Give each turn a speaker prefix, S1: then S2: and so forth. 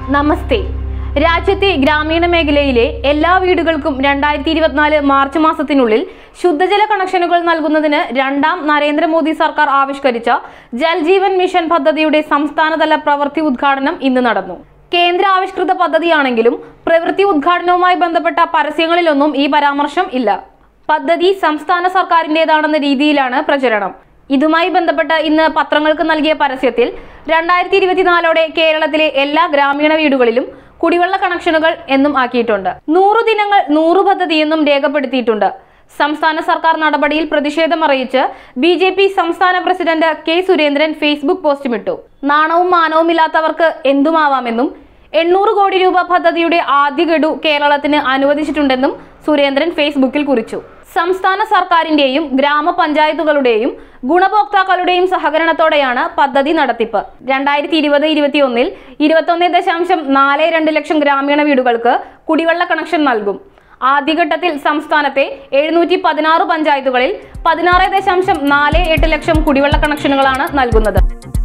S1: നമസ്തേ രാജ്യത്തെ ഗ്രാമീണ മേഖലയിലെ എല്ലാ വീടുകൾക്കും രണ്ടായിരത്തി ഇരുപത്തിനാല് മാർച്ച് മാസത്തിനുള്ളിൽ ശുദ്ധജല കണക്ഷനുകൾ നൽകുന്നതിന് രണ്ടാം നരേന്ദ്രമോദി സർക്കാർ ആവിഷ്കരിച്ച ജൽജീവൻ മിഷൻ പദ്ധതിയുടെ സംസ്ഥാനതല പ്രവൃത്തി ഉദ്ഘാടനം ഇന്ന് നടന്നു കേന്ദ്ര ആവിഷ്കൃത പദ്ധതിയാണെങ്കിലും പ്രവൃത്തി ഉദ്ഘാടനവുമായി ബന്ധപ്പെട്ട പരസ്യങ്ങളിലൊന്നും ഈ പരാമർശം ഇല്ല പദ്ധതി സംസ്ഥാന സർക്കാരിൻ്റെതാണെന്ന രീതിയിലാണ് പ്രചരണം ഇതുമായി ബന്ധപ്പെട്ട് ഇന്ന് പത്രങ്ങൾക്ക് നൽകിയ പരസ്യത്തിൽ രണ്ടായിരത്തി ഇരുപത്തിനാലോടെ കേരളത്തിലെ എല്ലാ ഗ്രാമീണ വീടുകളിലും കുടിവെള്ള കണക്ഷനുകൾ എന്നും ആക്കിയിട്ടുണ്ട് നൂറു ദിനങ്ങൾ നൂറു പദ്ധതി എന്നും രേഖപ്പെടുത്തിയിട്ടുണ്ട് സംസ്ഥാന സർക്കാർ നടപടിയിൽ പ്രതിഷേധമറിയിച്ച് ബി ജെ പി സംസ്ഥാന പ്രസിഡന്റ് കെ സുരേന്ദ്രൻ ഫേസ്ബുക്ക് പോസ്റ്റുമിട്ടു നാണവും മാനവുമില്ലാത്തവർക്ക് എന്തുമാവാമെന്നും എണ്ണൂറ് കോടി രൂപ പദ്ധതിയുടെ ആദ്യ ഗഡു കേരളത്തിന് അനുവദിച്ചിട്ടുണ്ടെന്നും സുരേന്ദ്രൻ ഫേസ്ബുക്കിൽ കുറിച്ചു സംസ്ഥാന സർക്കാരിന്റെയും ഗ്രാമപഞ്ചായത്തുകളുടെയും ഗുണഭോക്താക്കളുടെയും സഹകരണത്തോടെയാണ് പദ്ധതി നടത്തിപ്പ് രണ്ടായിരത്തി ഇരുപത് ഇരുപത്തിയൊന്നിൽ ഇരുപത്തൊന്ന് ദശാംശം നാല് രണ്ട് ലക്ഷം ഗ്രാമീണ വീടുകൾക്ക് കുടിവെള്ള കണക്ഷൻ നൽകും ആദ്യഘട്ടത്തിൽ സംസ്ഥാനത്തെ എഴുന്നൂറ്റി പതിനാറ് പഞ്ചായത്തുകളിൽ പതിനാറ് ദശാംശം നാല് എട്ട് ലക്ഷം കുടിവെള്ള കണക്ഷനുകളാണ് നൽകുന്നത്